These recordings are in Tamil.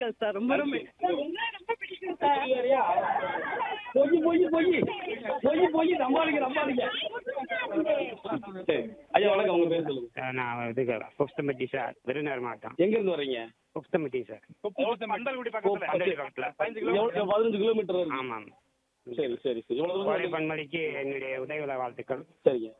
சார் ரொம்ப ரொம்ப சார், உங்களை ரொம்ப பிடிக்கும் சார் பொய் பொய் பொய் பொய் பொய் நம்பாதீங்க நம்பாதீங்க சரி ஐயா வணக்கம் உங்க பேர் சொல்லுங்க சார் நான் இதுக்கு புஸ்தம்பட்டி சார் விருதுநகர் மாவட்டம் எங்க இருந்து வர்றீங்க புஸ்தம்பட்டி சார் பந்தல்குடி பந்தல்குடி பக்கத்துல. எவ்வளவு பதினஞ்சு கிலோமீட்டர் இருக்கு ஆமாம் சரி சரி சரி எவ்வளவு கோடை தூரம் பன்மொழிக்கு என்னுடைய உதவியுள்ள வாழ்த்துக்கள் சரிங்க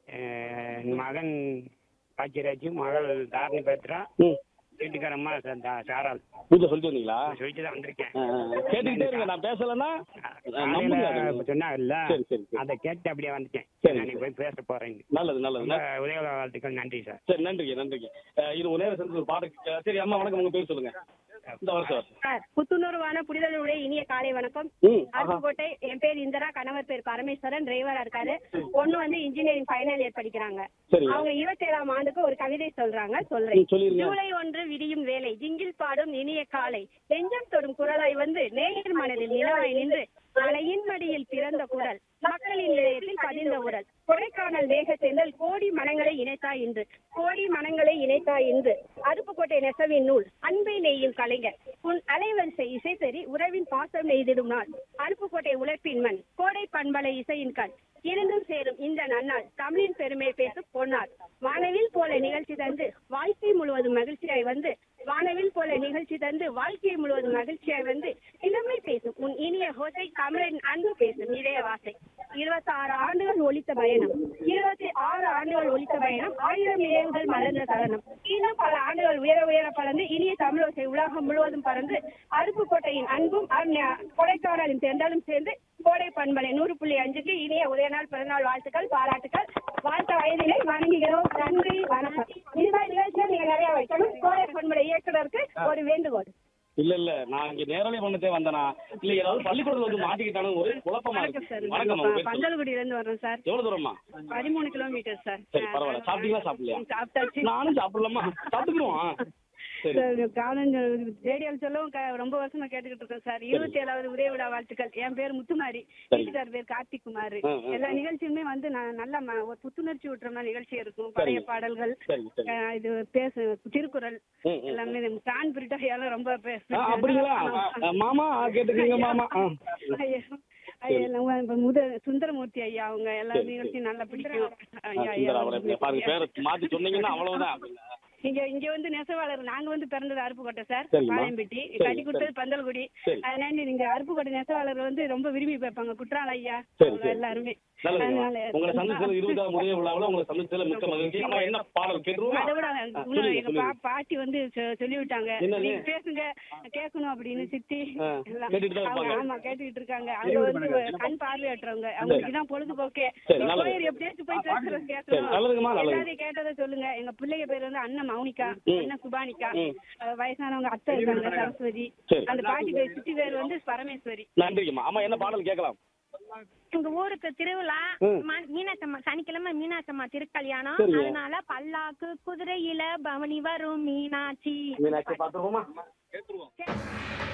அஹ் என் மகன் பாக்கியராஜ் மகள் தாரணி பத்ரா ம் வீட்டுக்காரம்மா ச- தா- சாரால் வீட்டுல சொல்லிட்டு வந்தீங்களா சொல்லிட்டு தான் வந்திருக்கேன் ஆ, ஆ. கேட்டுக்கிட்டே இருங்க நான் பேசலன்னா நம்புங்க காலையில அதை. சொன்னாங்கல்ல சரி சரி சரி அதை கேட்டு அப்படியே வந்துட்டேன் சரி, நான் போய் பேச போறேன் நல்லது நல்லது ரொம்ப உதவியுள்ள வாழ்த்துக்கள் நன்றி சார் சரி நன்றிங்க நன்றிங்க அஹ் இது ஒரு நேரம் சென்று ஒரு பாட்டு அஹ் சரி அம்மா வணக்கம் உங்க பேர் சொல்லுங்க இந்த வருஷம் சார் புத்துணர்வான புரிதலுடைய இனிய காலை வணக்கம் ம் ஆஹா அருப்புக்கோட்டை என் பேர் இந்திரா கணவர் பேர் பரமேஸ்வரன் டிரைவரா இருக்காரு பொண்ணு வந்து இன்ஜினியரிங் ஃபைனல் இயர் படிக்கிறாங்க சரிங்க அவங்க இருபத்தேழாம் ஆண்டுக்கு ஒரு கவிதை சொல்றாங்க சொல்றேன் ம், சொல்லிருங்க ஜூலை ஒன்று விடியும் வேலை ஜிங்கில் பாடும் இனிய காலை நெஞ்சம் தொடும் குரலாய் வந்து நேயர் மனதில் நிலவாய் நின்று மலையின் மடியில் பிறந்த குரல் மக்களின் இதயத்தில் பதிந்த உரல் கொடைக்கானல் வேக சென்றல் கோடி மனங்களை இணைத்தாய் இன்று கோடி மனங்களை இணைத்தாய் இன்று அருப்புக்கோட்டை நெசவின் நூல் அன்பை நெய்யும் கலைஞர் உன் அலைவரிசை இசை சரி உறவின் பாசம் நெய்திடும் நாள் அருப்புக்கோட்டை உழைப்பின் மண் கோடை பண்பலை இசையின் கண் இருந்தும் சேரும் இந்த நன்னாள் தமிழின் பெருமை பேசும் பொன்னாள் வானவில் போல நிகழ்ச்சி தந்து வாழ்க்கை முழுவதும் மகிழ்ச்சியாய் வந்து வானவில் போல நிகழ்ச்சி தந்து வாழ்க்கை முழுவதும் மகிழ்ச்சியாய் வந்து இளமை பேசும் உன் இனிய ஹோசை தமிழின் அன்பு பேசும் இதய வாசை இருபத்தி ஆறு ஆண்டுகள் ஒழித்த பயணம் இருபத்தி ஆறு ஆண்டுகள் ஒழித்த பயணம் ஆயிரம் நினைவுகள் மலர்ந்த தருணம் இன்னும் பல ஆண்டுகள் உயர உயர பறந்து இனிய தமிழோசை உலகம் முழுவதும் பறந்து அருப்புக்கோட்டையின் அன்பும் அருண்- கொடைக்கானலின் தென்றலும் சேர்ந்து கோடை பண்பலை நூறு புள்ளி அஞ்சுக்கு இனிய உதயநாள் பிறந்தநாள் வாழ்த்துக்கள் பாராட்டுக்கள் வாழ்த்த வயதிலை வணங்குகிறோம் நன்றி வணக்கம் இந்த மாதிரி நிகழ்ச்சியை நீங்க நிறைய வைக்கணும் கோடை பண்பலை இயக்குனருக்கு ஒரு வேண்டுகோள் இல்ல இல்ல நான் இங்க நேரலை பண்ணதே வந்தனா இல்ல ஏதாவது பள்ளிக்கூடத்துல வந்து மாட்டிக்கிட்டானு ஒரு குழப்பமா வணக்கம் சார் இருக்கு வணக்கம் உங்க பேர் சொல்லுங்க. பந்தல்குடியில இருந்து வர்றோம் சார் எவ்வளவு தூரமா பதிமூணு கிலோமீட்டர் சார் சரி பரவாயில்ல சாப்பிட்டீங்களா சாப்பிடலையா சாப்பிட்டாச்சு நானும் சாப்பிடலாமா சாப்பிட்டுக்கிறோம் சரி ரேடியோல சொல்லவும் க- ரொம்ப வருஷமா கேட்டுக்கிட்டு இருக்கோம் சார் இருபத்தி ஏழாவது உதய விழா வாழ்த்துக்கள் என் பேர் முத்துமாரி சரி. வீட்டுக்கார் பேர் கார்த்திக் குமார் ஆ, ஆ, எல்லா நிகழ்ச்சியுமே வந்து நான் நல்ல ம- ஒரு புத்துணர்ச்சி ஊட்டுற மாதிரி நிகழ்ச்சி இருக்கும் பழைய சரிங்க. பாடல்கள் சரி சரி அஹ், இது பேசு திருக்குறள் ம், ம். எல்லாமே பிரான் பிரிட்டாயால ரொம்ப பே- ஆ, அப்படிங்களா ஆ, மாமா கேட்டுக்கீங்க மாமா ஆ. ஐயா, ஐயா, நம்ம இப்ப முத சுந்தரமூர்த்தி ஐயா அவங்க எல்லா சரி, நிகழ்ச்சியும் நல்லா பிடிக்கும் ஆ, ஐயா, சுந்தரா, அவரை ஐயா. பாருங்க பேரை மாத்தி சொன்னீங்கன்னா அவ்வளவுதான் இங்க இங்க வந்து நெசவாளர் நாங்க வந்து பிறந்தது அருப்புக்கோட்டை சார் சரிம்மா. பாளையம்பட்டி சரி, கட்டி கொடுத்தது சரி. பந்தல்குடி சரி. அதனால நீங்க அருப்புக்கோட்டை நெசவாளர் வந்து ரொம்ப விரும்பி பார்ப்பாங்க குற்றால ஐயா சரி, அவங்க சரி. எல்லாருமே நல்லதுங்க அதனால உங்களை சந்திச்சது இருபதாம் உதய விழாவில் உங்களை சந்திச்சதுல மிக்க மகிழ்ச்சி அம்மா என்ன பாடல் கேட்டுருவோமா அதை விட ஆ, இன்னும் சொல்லுங்க, எங்க சொல்லுங்க. பா- பாட்டி வந்து சொ- சொல்லி விட்டாங்க என்னது? நீங்க பேசுங்க கேட்கணும் அப்படின்னு சித்தி ஆ, எல்லாம். கேட்டுட்டு தான் அவங்க இருப்பாங்க. ஆமா கேட்டுக்கிட்டு இருக்காங்க அவங்க வந்து கண் பார்வையற்றவங்க அவங்களுக்கு தான் பொழுதுபோக்கே சரி, நல்லது. கோயில் எப்படியாச்சும் போய் பேசுறது சரி, கேட்கணும் நல்லதுங்கம்மா, நல்லது. எல்லாரையும் கேட்டதை சொல்லுங்க எங்க பிள்ளைங்க பேர் வந்து அண்ணன் மௌனிகா ம். அண்ணன் சுபானிகா ம். அஹ் வயசானவங்க அத்தை இருக்காங்க சரஸ்வதி சரி. அந்த பாட்டி பேர் சித்தி பேர் வந்து பரமேஸ்வரி நன்றிங்கம்மா அம்மா என்ன பாடல் கேட்கலாம் எங்க ஊருக்கு திருவிழா ம். ம- மீனாட்சம்மா சனிக்கிழமை மீனாட்சம்மா திருக்கல்யாணம் சரிங்க. அதனால பல்லாக்கு குதிரையில பவனி வரும் மீனாட்சி மீனாட்சி பாத்துருவோமா